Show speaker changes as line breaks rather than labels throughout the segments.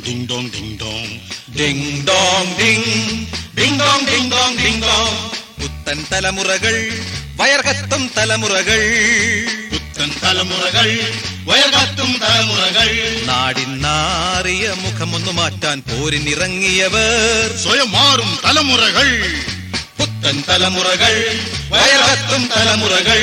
Ding dong ding dong
ding dong ding ding dong ding dong ding dong പുത്തൻ തലമുറകൾ വയർകത്തും തലമുറകൾ
പുത്തൻ തലമുറകൾ വയർകത്തും തലമുറകൾ
നാടിൻ നാറിയ മുഖമൊന്നു മാറ്റാൻ പോരിനിറങ്ങിയവർ
സ്വയം മാറും തലമുറകൾ
പുത്തൻ തലമുറകൾ വയർകത്തും തലമുറകൾ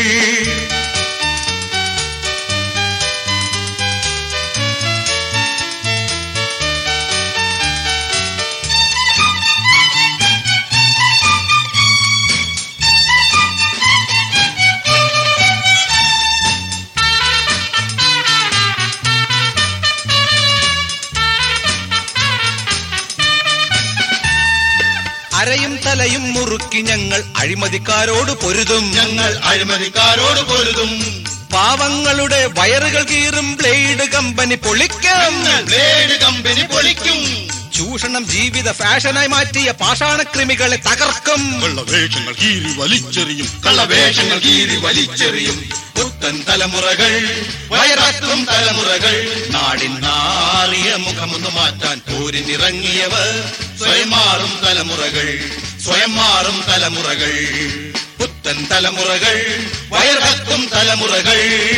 അരയും തലയും മുറുക്കി ഞങ്ങൾ അഴിമതിക്കാരോട് പൊരുതും
ഞങ്ങൾ അഴിമതിക്കാരോട് പൊരുതും
പാവങ്ങളുടെ വയറുകൾ കീറും ബ്ലേഡ് കമ്പനി പൊളിക്കാം
ഞങ്ങൾ ബ്ലേഡ് കമ്പനി പൊളിക്കും
ചൂഷണം ജീവിത ഫാഷനായി മാറ്റിയ പാഷാണക്രിമികളെ തകർക്കും
കള്ളവേഷങ്ങൾ കീറി വലിച്ചെറിയും കള്ളവേഷങ്ങൾ കീറി വലിച്ചെറിയും
പുത്തൻ തലമുറകൾ വയറാക്കും തലമുറകൾ നാടിൻ നാറിയ മുഖമൊന്നു മാറ്റാൻ പോരിനിറങ്ങിയവർ സ്വയം മാറും തലമുറകൾ സ്വയം മാറും തലമുറകൾ പുത്തൻ തലമുറകൾ വയറക്കും തലമുറകൾ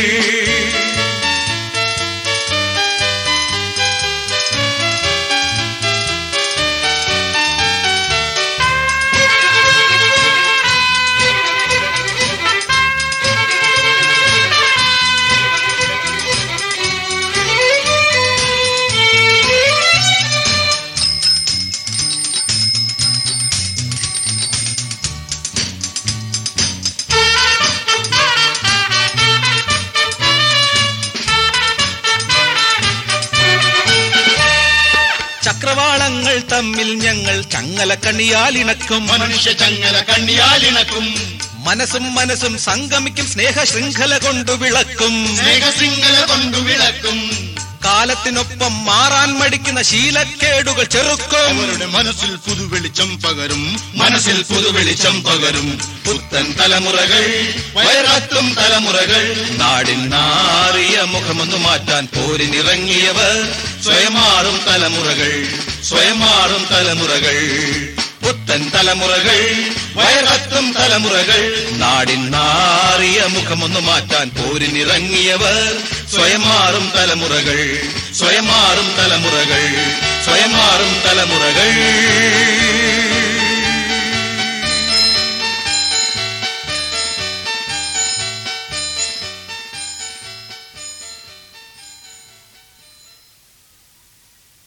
ചക്രവാളങ്ങൾ തമ്മിൽ ഞങ്ങൾ ചങ്ങലക്കണ്ണിയാൽ ഇണക്കും
മനുഷ്യ ചങ്ങല കണ്ണിയാലിണക്കും
മനസ്സും മനസ്സും സംഗമിക്കും സ്നേഹ ശൃംഖല കൊണ്ടു വിളക്കും
സ്നേഹസിംഗല കൊണ്ടു വിളക്കും
കാലത്തിനൊപ്പം മാറാൻ മടിക്കുന്ന ശീലക്കേടുകൾ ചെറുക്കും
അവരുടെ മനസ്സിൽ പുതുവെളിച്ചം പകരും
മനസ്സിൽ പുതുവെളിച്ചം പകരും പുത്തൻ തലമുറകൾ വയറത്തും തലമുറകൾ നാടിൻ നാറിയ മുഖമൊന്നു മാറ്റാൻ പോരിനിറങ്ങിയവർ സ്വയമാറും തലമുറകൾ സ്വയമാറും തലമുറകൾ പുത്തൻ തലമുറകൾ വയറത്തും തലമുറകൾ നാടിൻ നാറിയ മുഖമൊന്നു മാറ്റാൻ പോരിനിറങ്ങിയവർ സ്വയമാറും തലമുറകൾ സ്വയമാറും തലമുറകൾ സ്വയമാറും തലമുറകൾ